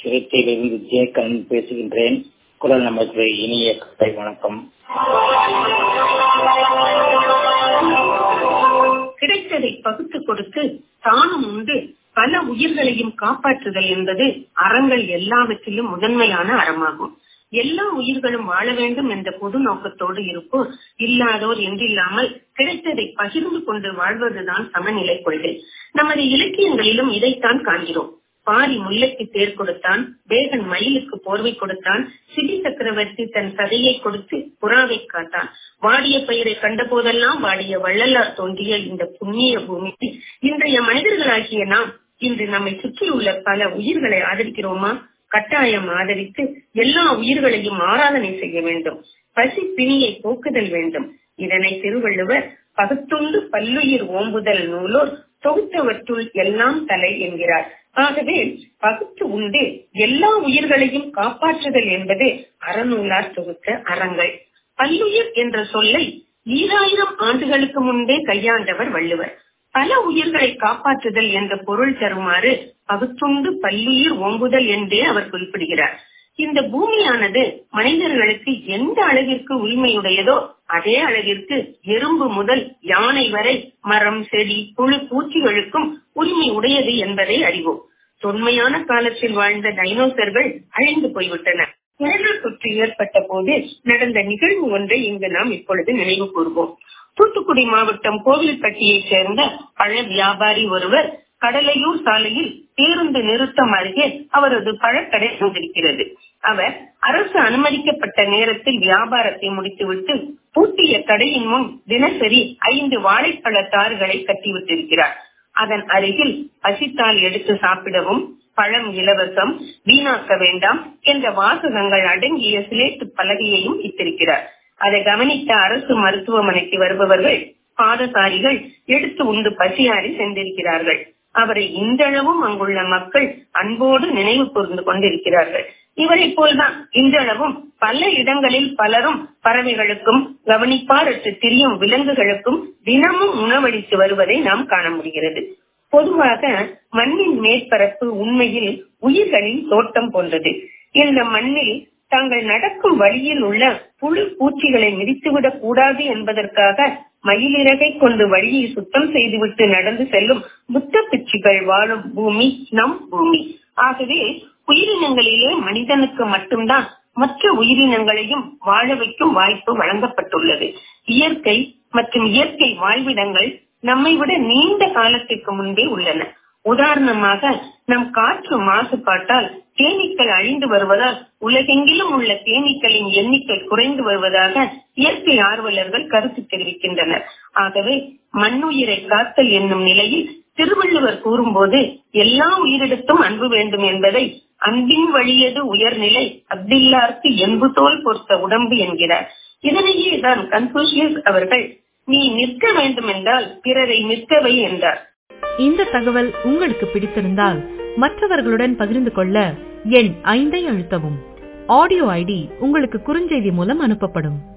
திருச்சியிலிருந்து ஜேகன் பேசுகின்றேன் குரல் நமக்கு இனிய கதை வணக்கம் கிடைத்ததை பகுத்து கொடுத்து தானும் உண்டு பல உயிர்களையும் காப்பாற்றுதல் என்பது அறங்கள் எல்லாவற்றிலும் முதன்மையான அறமாகும் எல்லா உயிர்களும் வாழ வேண்டும் என்ற பொது நோக்கத்தோடு இருப்போர் இல்லாதோர் என்றில்லாமல் கிடைத்ததை பகிர்ந்து கொண்டு வாழ்வதுதான் சமநிலை கொள்கை நமது இலக்கியங்களிலும் இதைத்தான் காண்கிறோம் பாரி முல்லைக்கு தேர் கொடுத்தான் வேகன் மயிலுக்கு போர்வை கொடுத்தான் சிபி சக்கரவர்த்தி தன் சதையை கொடுத்து புறாவை காத்தான் வாடிய பயிரை கண்ட போதெல்லாம் வாடிய வள்ளலார் தோன்றிய இந்த புண்ணிய பூமி இன்றைய மனிதர்களாகிய நாம் இன்று நம்மை சுற்றியுள்ள பல உயிர்களை ஆதரிக்கிறோமா கட்டாயம் ஆதரித்து எல்லா உயிர்களையும் ஆராதனை செய்ய வேண்டும் பசி பிணியை போக்குதல் வேண்டும் இதனை திருவள்ளுவர் பகுத்துண்டு பல்லுயிர் ஓம்புதல் நூலோர் தொகுத்தவற்றுள் எல்லாம் தலை என்கிறார் ஆகவே பகுத்து உண்டு எல்லா உயிர்களையும் காப்பாற்றுதல் என்பது அறநூலார் தொகுத்த அறங்கள் பல்லுயிர் என்ற சொல்லை ஈராயிரம் ஆண்டுகளுக்கு முன்பே கையாண்டவர் வள்ளுவர் பல உயிர்களை காப்பாற்றுதல் என்ற பொருள் தருமாறு பகுத்துண்டு பல்லுயிர் ஓம்புதல் என்றே அவர் குறிப்பிடுகிறார் இந்த பூமியானது மனிதர்களுக்கு எந்த அளவிற்கு உரிமையுடையதோ அதே அளவிற்கு எறும்பு முதல் யானை வரை மரம் செடி புழு பூச்சிகளுக்கும் உரிமை உடையது என்பதை அறிவோம் தொன்மையான காலத்தில் வாழ்ந்த டைனோசர்கள் அழிந்து போய்விட்டன கொரோனா தொற்று ஏற்பட்ட போது நடந்த நிகழ்வு ஒன்றை இங்கு நாம் இப்பொழுது நினைவு கூறுவோம் தூத்துக்குடி மாவட்டம் கோவில்பட்டியைச் சேர்ந்த பழ வியாபாரி ஒருவர் கடலையூர் சாலையில் பேருந்து நிறுத்தம் அருகே அவரது பழக்கடை இருந்திருக்கிறது அவர் அரசு அனுமதிக்கப்பட்ட நேரத்தில் வியாபாரத்தை முடித்துவிட்டு பூட்டிய கடையின் முன் தினசரி ஐந்து வாழைப்பழ தாறுகளை கட்டிவிட்டிருக்கிறார் அதன் அருகில் பசித்தால் எடுத்து சாப்பிடவும் பழம் இலவசம் வீணாக்க வேண்டாம் என்ற வாசகங்கள் அடங்கிய சிலேட்டு பலகையையும் இட்டிருக்கிறார் அதை கவனித்த அரசு மருத்துவமனைக்கு வருபவர்கள் பாதசாரிகள் எடுத்து உண்டு பசியாறி சென்றிருக்கிறார்கள் அவரை இன்றளவும் அங்குள்ள மக்கள் அன்போடு நினைவு கூர்ந்து கொண்டிருக்கிறார்கள் இவரை போல்தான் இன்றளவும் பல இடங்களில் பலரும் பறவைகளுக்கும் கவனிப்பாரற்று திரியும் விலங்குகளுக்கும் தினமும் உணவளித்து வருவதை நாம் காண முடிகிறது பொதுவாக மண்ணின் மேற்பரப்பு உண்மையில் உயிர்களின் தோட்டம் போன்றது இந்த மண்ணில் தாங்கள் நடக்கும் வழியில் உள்ள புழு பூச்சிகளை மிதித்துவிடக் கூடாது என்பதற்காக மயிலிறகை கொண்டு வழியை சுத்தம் செய்துவிட்டு நடந்து செல்லும் புத்த பிச்சுகள் வாழும் பூமி நம் பூமி ஆகவே உயிரினங்களிலே மனிதனுக்கு மட்டும்தான் மற்ற உயிரினங்களையும் வாழ வைக்கும் வாய்ப்பு வழங்கப்பட்டுள்ளது இயற்கை மற்றும் இயற்கை வாழ்விடங்கள் நம்மை விட நீண்ட காலத்திற்கு முன்பே உள்ளன உதாரணமாக நம் காற்று மாசுபாட்டால் தேனீக்கள் அழிந்து வருவதால் உலகெங்கிலும் உள்ள தேனீக்களின் எண்ணிக்கை குறைந்து வருவதாக இயற்கை ஆர்வலர்கள் கருத்து தெரிவிக்கின்றனர் ஆகவே மண்ணுயிரை காத்தல் என்னும் நிலையில் திருவள்ளுவர் கூறும்போது எல்லா உயிரிடத்தும் அன்பு வேண்டும் என்பதை அன்பின் வழியது உயர்நிலை அப்தில்லார்க்கு என்பு தோல் பொறுத்த உடம்பு என்கிறார் இதனையே தான் கன்பூசியஸ் அவர்கள் நீ நிற்க வேண்டும் என்றால் பிறரை நிற்கவை என்றார் இந்த தகவல் உங்களுக்கு பிடித்திருந்தால் மற்றவர்களுடன் பகிர்ந்து கொள்ள எண் ஐந்தை அழுத்தவும் ஆடியோ ஐடி உங்களுக்கு குறுஞ்செய்தி மூலம் அனுப்பப்படும்